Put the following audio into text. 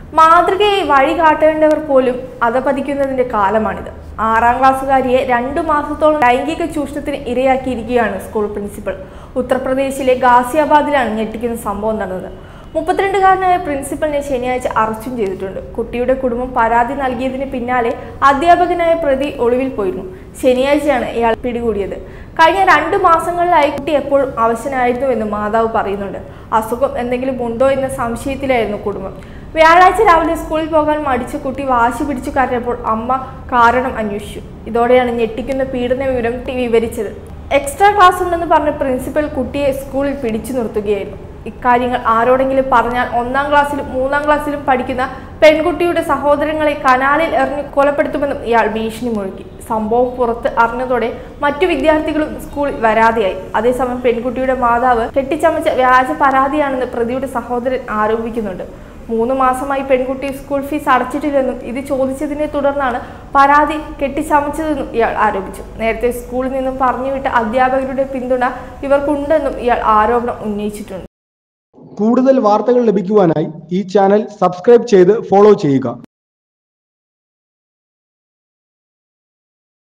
മാതൃകയെ വഴി കാട്ടേണ്ടവർ പോലും അധപതിക്കുന്നതിന്റെ കാലമാണിത് ആറാം ക്ലാസ്സുകാരിയെ രണ്ടു മാസത്തോളം ലൈംഗിക ചൂഷണത്തിന് ഇരയാക്കിയിരിക്കുകയാണ് സ്കൂൾ പ്രിൻസിപ്പൽ ഉത്തർപ്രദേശിലെ ഗാസിയാബാദിലാണ് ഞെട്ടിക്കുന്ന സംഭവം നടന്നത് മുപ്പത്തിരണ്ടുകാരനായ പ്രിൻസിപ്പലിനെ ശനിയാഴ്ച അറസ്റ്റും ചെയ്തിട്ടുണ്ട് കുട്ടിയുടെ കുടുംബം പരാതി നൽകിയതിന് പിന്നാലെ അധ്യാപകനായ പ്രതി ഒളിവിൽ പോയിരുന്നു ശനിയാഴ്ചയാണ് ഇയാൾ പിടികൂടിയത് കഴിഞ്ഞ രണ്ടു മാസങ്ങളിലായി കുട്ടി എപ്പോഴും അവശനായിരുന്നുവെന്ന് മാതാവ് പറയുന്നുണ്ട് അസുഖം എന്തെങ്കിലും ഉണ്ടോ എന്ന സംശയത്തിലായിരുന്നു കുടുംബം വ്യാഴാഴ്ച രാവിലെ സ്കൂളിൽ പോകാൻ മടിച്ച കുട്ടി വാശി പിടിച്ചു കരഞ്ഞപ്പോൾ അമ്മ കാരണം അന്വേഷിച്ചു ഇതോടെയാണ് ഞെട്ടിക്കുന്ന പീഡന വിവരം ടി വിവരിച്ചത് എക്സ്ട്രാ ക്ലാസ് ഉണ്ടെന്ന് പറഞ്ഞ പ്രിൻസിപ്പൽ കുട്ടിയെ സ്കൂളിൽ പിടിച്ചു നിർത്തുകയായിരുന്നു ഇക്കാര്യങ്ങൾ ആരോടെങ്കിലും പറഞ്ഞാൽ ഒന്നാം ക്ലാസ്സിലും മൂന്നാം ക്ലാസ്സിലും പഠിക്കുന്ന പെൺകുട്ടിയുടെ സഹോദരങ്ങളെ കനാലിൽ എറിഞ്ഞ് കൊലപ്പെടുത്തുമെന്നും ഇയാൾ ഭീഷണി മുഴക്കി സംഭവം പുറത്ത് അറിഞ്ഞതോടെ മറ്റു വിദ്യാർത്ഥികളും സ്കൂളിൽ വരാതെയായി അതേസമയം പെൺകുട്ടിയുടെ മാതാവ് കെട്ടിച്ചമച്ച വ്യാജ പരാതിയാണെന്ന് പ്രതിയുടെ സഹോദരൻ ആരോപിക്കുന്നുണ്ട് മൂന്ന് മാസമായി പെൺകുട്ടി സ്കൂൾ ഫീസ് അടച്ചിട്ടില്ലെന്നും ഇത് ചോദിച്ചതിനെ തുടർന്നാണ് പരാതി കെട്ടിച്ചമച്ചതെന്നും ഇയാൾ ആരോപിച്ചു നേരത്തെ സ്കൂളിൽ നിന്നും പറഞ്ഞുവിട്ട അധ്യാപകരുടെ പിന്തുണ ഇവർക്കുണ്ടെന്നും ഇയാൾ ആരോപണം ഉന്നയിച്ചിട്ടുണ്ട് കൂടുതൽ വാർത്തകൾ ലഭിക്കുവാനായി ഈ ചാനൽ സബ്സ്ക്രൈബ് ചെയ്ത് ഫോളോ ചെയ്യുക